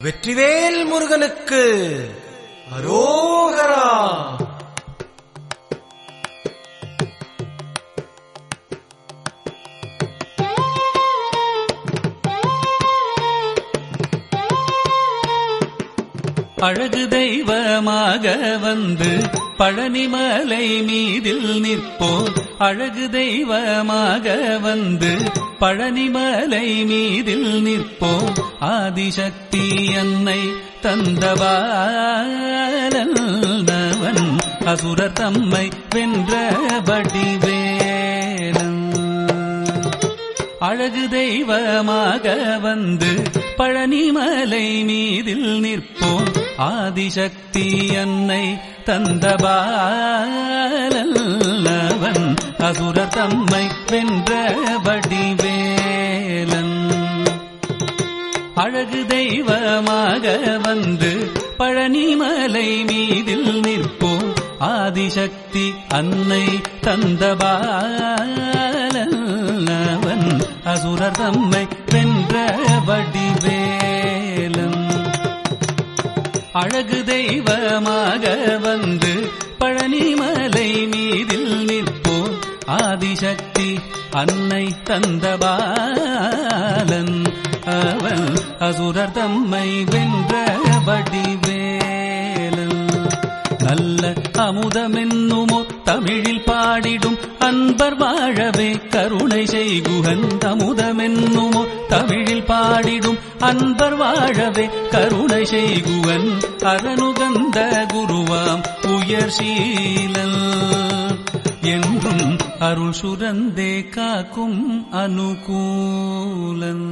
வெற்றிவேல் முருகனுக்கு அரோகரா அழகு தெய்வமாக வந்து பழனிமலை மீதில் நிற்போம் அழகு தெய்வமாக வந்து பழனிமலை மீதில் நிற்போம் ஆதிசக்தி அன்னை தந்தவாலவன் அசுரர் தம்மை வென்ற வடிவேலன் அழகு தெய்வமாக வந்து பழனிமலை மீதில் நிற்போம் ஆதிசக்தி அன்னை தந்தபாலவன் அசுர தம்மை வென்ற வடிவேலன் அழகு தெய்வமாக வந்து பழனிமலை மீதில் நிற்போம் ஆதிசக்தி அன்னை தந்தபாலவன் அசுரர் தம்மை வென்ற வடிவேலன் அழகு தெய்வமாக வந்து பழனிமலை மீதில் நிற்போம் ஆதிசக்தி அன்னை தந்தபாலன் அவன் அசுரர் தம்மை வென்ற வடிவேலன் நல்ல அமுதமென்னுமோ தமிழில் பாடிடும் அன்பர் வாழவே கருணை செய்குகன் அமுதமென்னுமோ தமிழில் பாடிடும் அன்பர் வாழவே கருணை செய்குவன் அரணுகந்த குருவாம் உயர் சீலல் என்றும் அருள் சுரந்தே காக்கும் அனுகூலன்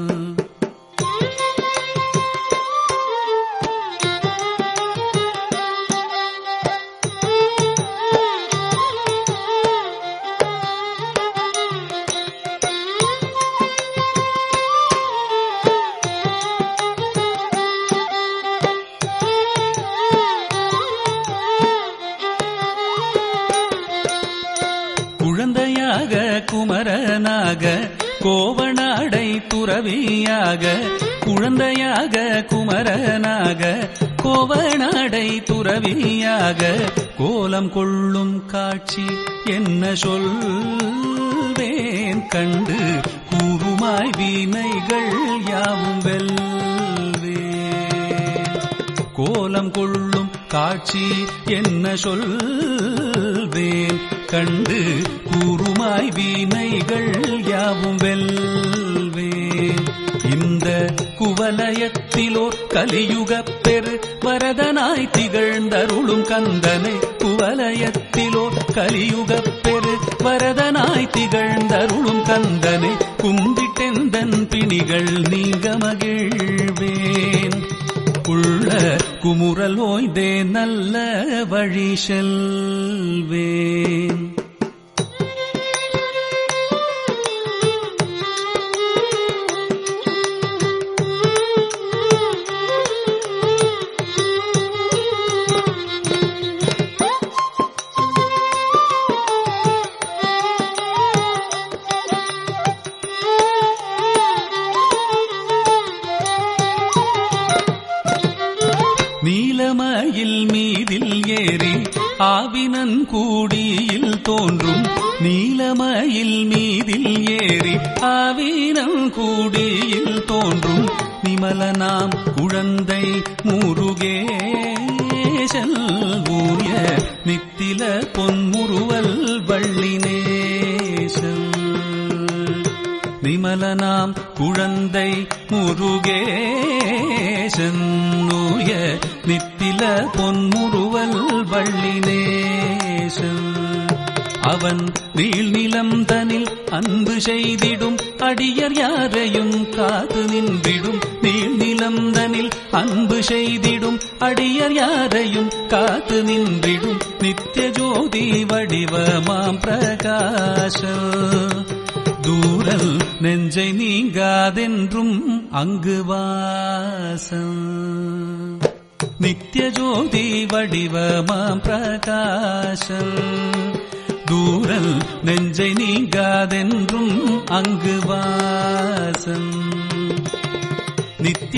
குழந்தையாக குமரனாக கோவனாடை துறவியாக குழந்தையாக குமரனாக கோவனாடை துறவியாக கோலம் கொள்ளும் காட்சி என்ன சொல்வேன் கண்டு கூறுமாய் வீணைகள் யாவும் வெல்வே கோலம் கொள்ளும் காட்சி என்ன சொல்வேன் கண்டு கூறுமாய் வீணைகள் யாவும் வெல்வேன் இந்த குவலயத்திலோ கலியுகப் பெரு வரதனாய் திகழ்ந்தருளும் கந்தனை குவலயத்திலோ கலியுகப் பெரு வரதனாய் திகழ்ந்தருளும் கந்தனை கும்பிட்டெந்தன் பிணிகள் நீங்க மகிழ்வேன் உள்ள குமுறல் ஓய்ந்தே நல்ல வழி செல்வேன் நீலமயில் மீதில் ஏறி ஆவினன் கூடியில் தோன்றும் நீலமயில் மீதில் ஏறி ஆவினன் கூடியில் தோன்றும் நிமலனாம் குழந்தை முருகேசல் ஊய நித்தில பொன்முருவல் வள்ளினேசன் விமலனாம் குழந்தை முருகேசன் நூய நித்தில பொன்முருவல் வள்ளினேசன் அவன் நீள்நிலம் தனில் அன்பு செய்திடும் அடியர் யாரையும் காத்து நின்றிடும் நீள்நிலம் தனில் அன்பு செய்திடும் அடியர் யாரையும் காத்து நின்றிடும் நித்திய ஜோதி வடிவமாம் பிரகாச தூரல் நெஞ்சை நீங்காதென்றும் அங்கு வாசம் நித்திய ஜோதி வடிவமாம் பிரகாசம் தூரல் நெஞ்சை நீங்காதென்றும் அங்கு வாசம் நித்திய